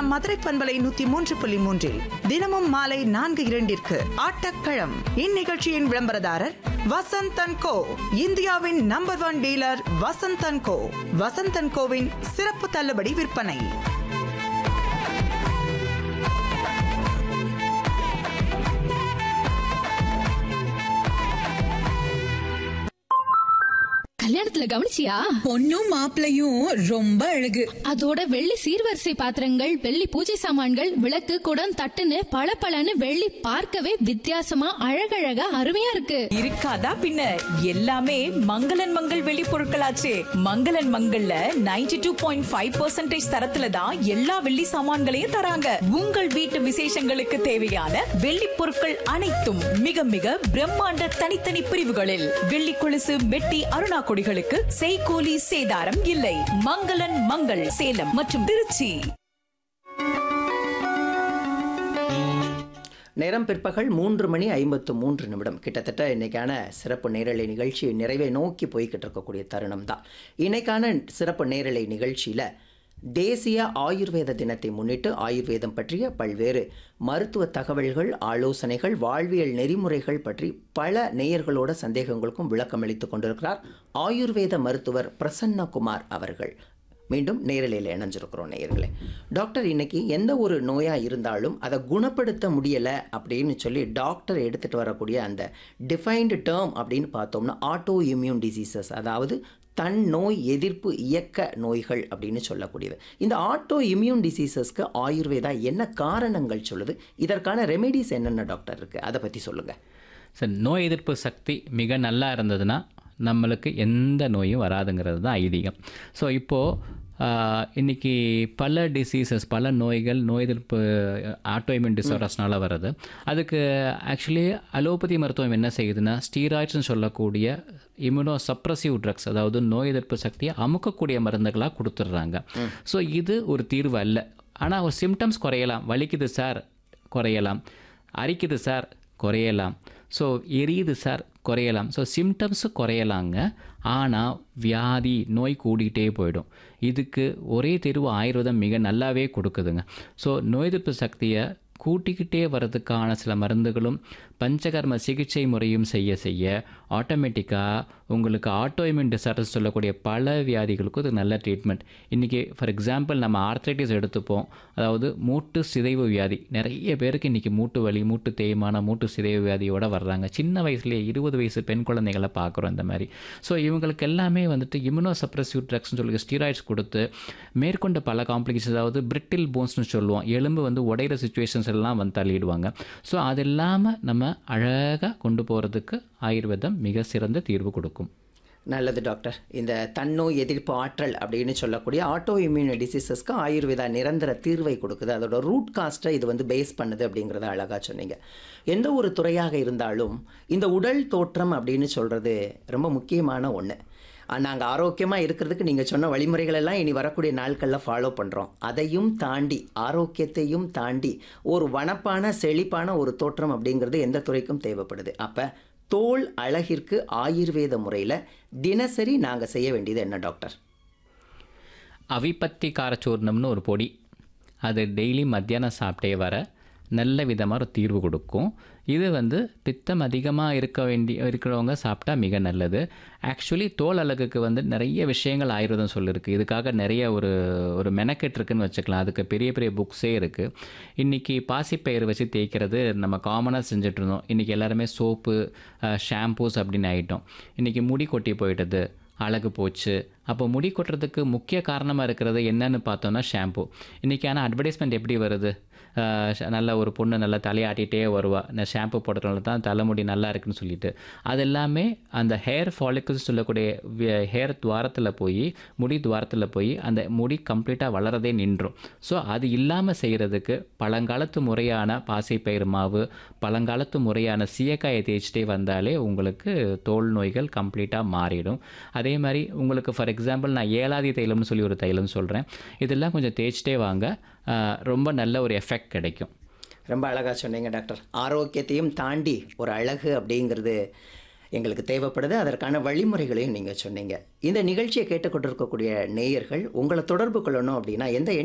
நம் மதுரை பண்பலை நூத்தி மூன்று புள்ளி மூன்றில் தினமும் மாலை நான்கு இரண்டிற்கு ஆட்டக்களம் இந்நிகழ்ச்சியின் விளம்பரதாரர் வசந்தன் கோ இந்தியாவின் number one dealer Vasanthan co Vasanthan கோவின் சிறப்பு தள்ளுபடி விற்பனை கல்யாணத்துல கவனிச்சியா பொண்ணும் மாப்பிளையும் ரொம்ப அழகு அதோட வெள்ளி சீர்வரிசை பாத்திரங்கள் வெள்ளி பூஜை சாமான்கள் விளக்கு குடம் தட்டுன்னு பளபளன்னு வெள்ளி பார்க்கவே வித்தியாசமா அழகழகா அருமையா இருக்கு இருக்காதா பின்ன எல்லாமே மங்களன் மங்கள் வெளி பொருட்களாச்சே மங்களன் மங்கள்ல 92.5% டூ பாயிண்ட் ஃபைவ் பர்சன்டேஜ் தரத்துல தான் எல்லா வெள்ளி சாமான்களையும் தராங்க உங்கள் வீட்டு விசேஷங்களுக்கு தேவையான வெள்ளி பொருட்கள் அனைத்தும் மிக மிக பிரம்மாண்ட தனித்தனி பிரிவுகளில் வெள்ளி கொலுசு மெட்டி அருணா கொடிகளுக்கு செய்கூலி சேதாரம் இல்லை மங்களன் மங்கள் சேலம் மற்றும் திருச்சி நேரம் பிற்பகல் மூன்று மணி ஐம்பத்து மூன்று நிமிடம் கிட்டத்தட்ட இன்னைக்கான சிறப்பு நேரலை நிகழ்ச்சி நிறைவை நோக்கி போய்கிட்டு இருக்கக்கூடிய தருணம் தான் இன்னைக்கான சிறப்பு நேரலை நிகழ்ச்சியில் தேசிய ஆயுர்வேத தினத்தை முன்னிட்டு ஆயுர்வேதம் பற்றிய பல்வேறு மருத்துவ தகவல்கள் ஆலோசனைகள் வாழ்வியல் நெறிமுறைகள் பற்றி பல நேயர்களோட சந்தேகங்களுக்கும் விளக்கம் அளித்துக் கொண்டிருக்கிறார் ஆயுர்வேத மருத்துவர் பிரசன்னகுமார் அவர்கள் மீண்டும் நேரலையில் இணைஞ்சிருக்கிறோம் நேயர்களே டாக்டர் இன்னைக்கு எந்த ஒரு நோயாக இருந்தாலும் அதை குணப்படுத்த முடியலை அப்படின்னு சொல்லி டாக்டர் எடுத்துகிட்டு வரக்கூடிய அந்த டிஃபைன்டு டேர்ம் அப்படின்னு பார்த்தோம்னா ஆட்டோ இம்யூன் டிசீசஸ் அதாவது தன் நோய் எதிர்ப்பு இயக்க நோய்கள் அப்படின்னு சொல்லக்கூடியது இந்த ஆட்டோ இம்யூன் டிசீசஸ்க்கு ஆயுர்வேதா என்ன காரணங்கள் சொல்லுது இதற்கான ரெமெடிஸ் என்னென்ன டாக்டர் இருக்குது அதை பற்றி சொல்லுங்கள் சார் நோய் எதிர்ப்பு சக்தி மிக நல்லா இருந்ததுன்னா நம்மளுக்கு எந்த நோயும் வராதுங்கிறது தான் ஐதீகம் ஸோ இப்போது இன்றைக்கி பல டிசீசஸ் பல நோய்கள் நோய் எதிர்ப்பு ஆட்டோஇம்யூன் டிசார்டர்ஸ்னால வருது அதுக்கு ஆக்சுவலி அலோபதி மருத்துவம் என்ன செய்யுதுன்னா ஸ்டீராய்ட்ஸ்னு சொல்லக்கூடிய இம்யூனோ சப்ரசிவ் ட்ரக்ஸ் அதாவது நோய் எதிர்ப்பு சக்தியை அமுக்கக்கூடிய மருந்துகளாக கொடுத்துட்றாங்க ஸோ இது ஒரு தீர்வு அல்ல ஆனால் ஒரு சிம்டம்ஸ் குறையலாம் வலிக்குது சார் குறையலாம் அரிக்குது சார் குறையலாம் ஸோ எரியுது சார் குறையலாம் ஸோ சிம்டம்ஸு குறையலாங்க ஆனால் வியாதி நோய் கூடிக்கிட்டே போயிடும் இதுக்கு ஒரே தெருவு ஆயுர்வேதம் மிக நல்லாவே கொடுக்குதுங்க ஸோ நோய் எதிர்ப்பு சக்தியை கூட்டிக்கிட்டே வர்றதுக்கான சில மருந்துகளும் பஞ்சகர்ம சிகிச்சை முறையும் செய்ய செய்ய ஆட்டோமேட்டிக்காக உங்களுக்கு ஆட்டோஇம்யூன் டிசார்டர்ஸ் சொல்லக்கூடிய பல வியாதிகளுக்கும் இது நல்ல ட்ரீட்மெண்ட் இன்றைக்கி ஃபார் எக்ஸாம்பிள் நம்ம ஆர்த்ரைட்டிஸ் எடுத்துப்போம் அதாவது மூட்டு சிதைவு வியாதி நிறைய பேருக்கு இன்றைக்கி மூட்டு வலி மூட்டு தேய்மான மூட்டு சிதைவு வியாதியோடு வர்றாங்க சின்ன வயசுலேயே இருபது வயசு பெண் குழந்தைகளை பார்க்குறோம் இந்த மாதிரி ஸோ இவங்களுக்கு எல்லாமே வந்துட்டு இம்யூனோ சப்ரஸிவ் ட்ரக்ஸ்னு சொல்லி ஸ்டீராய்ட்ஸ் கொடுத்து மேற்கொண்ட பல காம்ப்ளிகேஷன் அதாவது பிரிட்டில் போன்ஸ்னு சொல்லுவோம் எலும்பு வந்து உடையிற சுச்சுவேஷன்ஸ் எல்லாம் வந்து தள்ளிடுவாங்க ஸோ அது இல்லாமல் நம்ம அழகாக கொண்டு போகிறதுக்கு ஆயுர்வேதம் மிக சிறந்த தீர்வு கொடுக்கும் நல்லது டாக்டர் இந்த தன்னோய் எதிர்ப்பு ஆற்றல் அப்படின்னு சொல்லக்கூடிய ஆட்டோ இம்யூன் டிசீசஸ்க்கு ஆயுர்வேதா நிரந்தர தீர்வை கொடுக்குது அதோட ரூட் காஸ்ட்டை இது வந்து பேஸ் பண்ணுது அப்படிங்கிறத அழகாக சொன்னீங்க எந்த ஒரு துறையாக இருந்தாலும் இந்த உடல் தோற்றம் அப்படின்னு சொல்கிறது ரொம்ப முக்கியமான ஒன்று நாங்கள் ஆரோக்கியமாக இருக்கிறதுக்கு நீங்கள் சொன்ன வழிமுறைகள் எல்லாம் இனி வரக்கூடிய நாட்களில் ஃபாலோ பண்ணுறோம் அதையும் தாண்டி ஆரோக்கியத்தையும் தாண்டி ஒரு வனப்பான செழிப்பான ஒரு தோற்றம் அப்படிங்கிறது எந்த துறைக்கும் தேவைப்படுது அப்போ தோல் அழகிற்கு ஆயுர்வேத முறையில் தினசரி நாங்கள் செய்ய வேண்டியது என்ன டாக்டர் அவிபத்தி காரச்சூர்ணம்னு ஒரு பொடி அது டெய்லி மத்தியானம் சாப்பிட்டே வர நல்ல விதமாக ஒரு தீர்வு கொடுக்கும் இது வந்து பித்தம் அதிகமாக இருக்க வேண்டிய இருக்கிறவங்க சாப்பிட்டா மிக நல்லது ஆக்சுவலி தோல் அழகுக்கு வந்து நிறைய விஷயங்கள் ஆயுர்வேதம் சொல்லியிருக்கு இதுக்காக நிறைய ஒரு ஒரு மெனக்கெட் இருக்குன்னு வச்சுக்கலாம் அதுக்கு பெரிய பெரிய புக்ஸே இருக்குது இன்றைக்கி பாசிப்பயிறு வச்சு தேய்க்கிறது நம்ம காமனாக செஞ்சுட்டு இருந்தோம் இன்றைக்கி எல்லாருமே சோப்பு ஷாம்பூஸ் அப்படின்னு ஆகிட்டோம் இன்றைக்கி முடி கொட்டி போயிட்டது அழகு போச்சு அப்போ முடி கொட்டுறதுக்கு முக்கிய காரணமாக இருக்கிறது என்னன்னு பார்த்தோன்னா ஷாம்பு இன்றைக்கி ஆனால் அட்வர்டைஸ்மெண்ட் எப்படி வருது ஆஹ் ஷ- நல்ல ஒரு பொண்ணு நல்லா தலையாட்டிகிட்டே வருவா நான் ஷாம்பு போடுறதுனால தான் தலைமுடி நல்லா இருக்குன்னு சொல்லிட்டு அது எல்லாமே அந்த ஹேர் ஃபாலிக்கல்ஸ் சொல்லக்கூடிய ஹேர் துவாரத்தில் போய் முடி துவாரத்தில் போய் அந்த முடி கம்ப்ளீட்டாக வளரதே நின்றும் ஸோ அது இல்லாமல் செய்கிறதுக்கு பழங்காலத்து முறையான பாசிப்பயிறு மாவு பழங்காலத்து முறையான சீயக்காயை தேய்ச்சிட்டே வந்தாலே உங்களுக்கு தோல் நோய்கள் கம்ப்ளீட்டாக மாறிடும் அதே மாதிரி உங்களுக்கு ஃபார் எக்ஸாம்பிள் நான் ஏலாதி தைலம்னு சொல்லி ஒரு தைலம் சொல்கிறேன் இதெல்லாம் கொஞ்சம் தேய்ச்சிட்டே வாங்க ஆஹ் ரொம்ப நல்ல ஒரு எஃபெக்ட் கிடைக்கும் ரொம்ப அழகாக சொன்னீங்க டாக்டர் ஆரோக்கியத்தையும் தாண்டி ஒரு அழகு அப்படிங்கிறது எங்களுக்கு தேவைப்படுது அதற்கான வழிமுறைகளையும் நீங்கள் சொன்னீங்க இந்த நிகழ்ச்சியை கேட்டுக்கொண்டிருக்கக்கூடிய நேயர்கள் உங்களை தொடர்பு கொள்ளணும் அப்படின்னா எந்த எண்